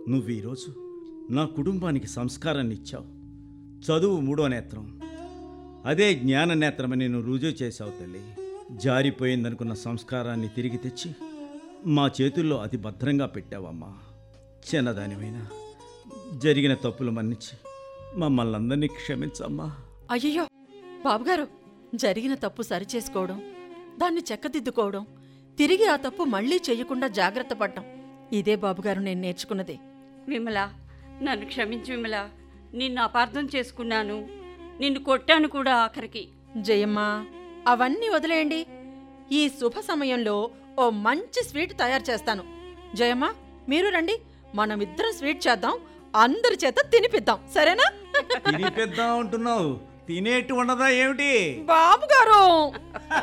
నువ్వు ఈరోజు నా కుటుంబానికి సంస్కారాన్ని ఇచ్చావు చదువు మూడో నేత్రం అదే జ్ఞాన నేత్రమని నువ్వు రుజువు చేశావు తల్లి జారిపోయిందనుకున్న సంస్కారాన్ని తిరిగి తెచ్చి మా చేతుల్లో అతి భద్రంగా పెట్టావమ్మా చిన్నదానివైనా జరిగిన తప్పులు మన్నించి మమ్మల్ని అందరినీ క్షమించమ్మా అయ్యయ్యో బాబుగారు జరిగిన తప్పు సరిచేసుకోవడం దాన్ని చెక్కదిద్దుకోవడం తిరిగి ఆ తప్పు మళ్ళీ చెయ్యకుండా జాగ్రత్త పడ్డం ఇదే బాబుగారు నేను నేర్చుకున్నది విమల నన్ను క్షమించు విమల నిన్ను అపార్థం చేసుకున్నాను నిన్ను కొట్టాను కూడా ఆఖరికి జయమ్మా అవన్నీ వదిలేయండి ఈ శుభ సమయంలో ఓ మంచి స్వీట్ తయారు చేస్తాను జయమ్మా మీరు రండి మనమిద్దరం స్వీట్ చేద్దాం అందరి చేత తినిపిద్దాం సరేనా తినిపిద్దాం అంటున్నావు తినేట్టు ఉండదా ఏమిటి బాబుగారు